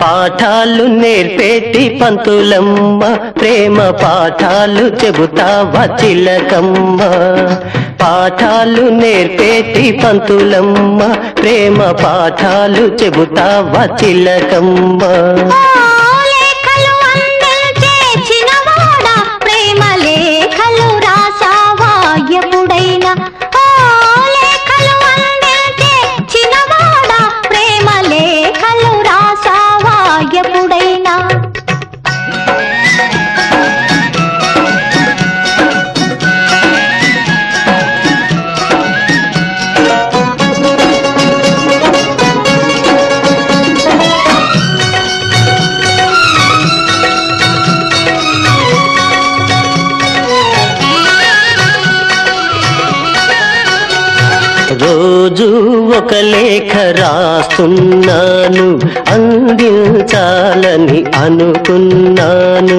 పాఠాలు నేర్పేటి పంతులమ్మ ప్రేమ పాఠాలు చెబుతావా చిలకమ్మ పాఠాలు నేర్పేటి పంతులమ్మ ప్రేమ పాఠాలు చెబుతావా చిలకమ్మ లేఖలు అందించే చిన్నవాడా ప్రేమ లేఖలు రాసావా ఎప్పుడైనా ఓ లేఖలు అందించే చిన్నవాడా ప్రేమ లేఖలు రాసావా ఎప్పుడైనా రోజు ఒక లేఖ రాస్తున్నాను అందించాలని అనుకున్నాను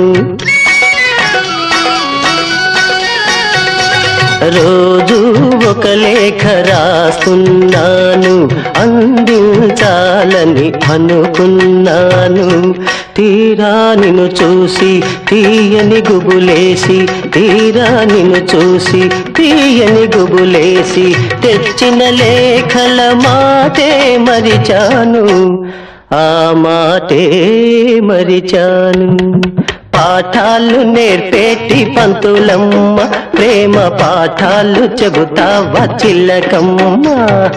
రోజు ఒక లేఖ రాస్తున్నాను అందించాలని అనుకున్నాను తీరా నిన్ను చూసి తీయని గుబులేసి తీరా నిన్ను చూసి తీయని గుబులేసి తెచ్చిన లేఖల మాటే మరిచాను ఆ మాటే మరిచాను పాఠాలు నేర్పేటి పంతులమ్మ ప్రేమ పాఠాలు చెబుతావా చిల్లకమ్మ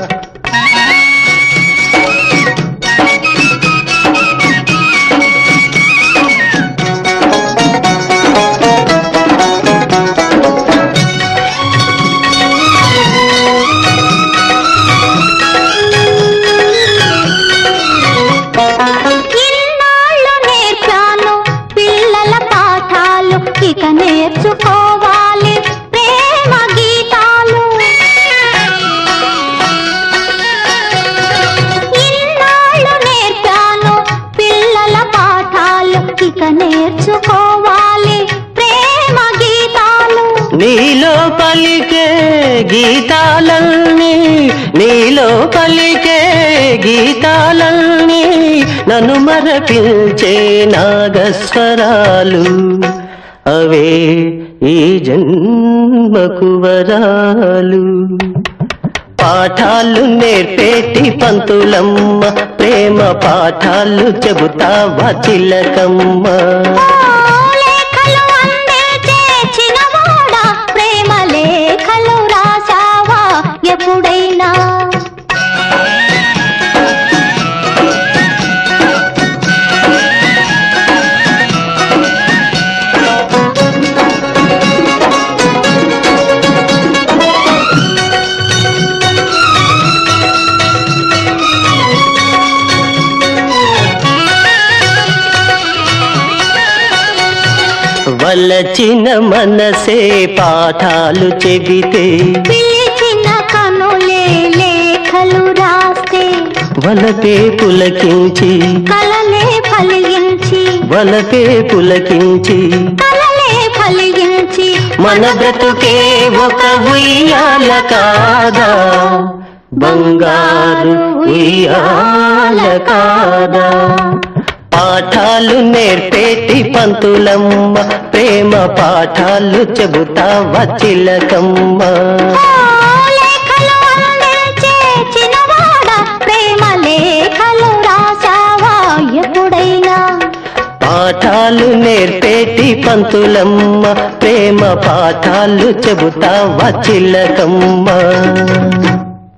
ఇన్నాళ్ళు నేర్పాను పిల్లల పాఠాలు ఇక నేర్చుకోవాలి ప్రేమ గీతాలు ఇన్నాళ్ళు నేర్పాను పిల్లల పాఠాలు ఇక నేర్చుకోవాలి ప్రేమ గీతాలు నీలో పలికే గీతాలన్నీ నీలో పలికే గీతాలన్నీ నన్ను మరపించే నాగస్వరాలు అవే ఈ జన్మకు వరాలు పాఠాలు నేర్పేటి పంతులమ్మ ప్రేమ పాఠాలు చెబుతావా చిలకమ్మ లేఖలు అందించే చిన్నవాడా ప్రేమ లేఖలు రాసావా ఎప్పుడైనా వలచిన మనసే పాఠాలు చెబితే పిలిచిన కనులే లేఖలు రాస్తే వలపే పులకించి కలలే ఫలించి వలపే పులకించి కలలే ఫలించి మన బ్రతుకే ఒక ఉయ్యాల కాదా బంగారు ఉయ్యాల కాదా పాఠాలు నేర్పేటి పంతులమ్మ ప్రేమ పాఠాలు చెబుతావా చిలకమ్మ లేఖలు అందించే చిన్నవాడా ప్రేమ లేఖలు రాసావా ఎప్పుడైనా పాఠాలు నేర్పేటి పంతులమ్మ ప్రేమ పాఠాలు చెబుతావా చిలకమ్మ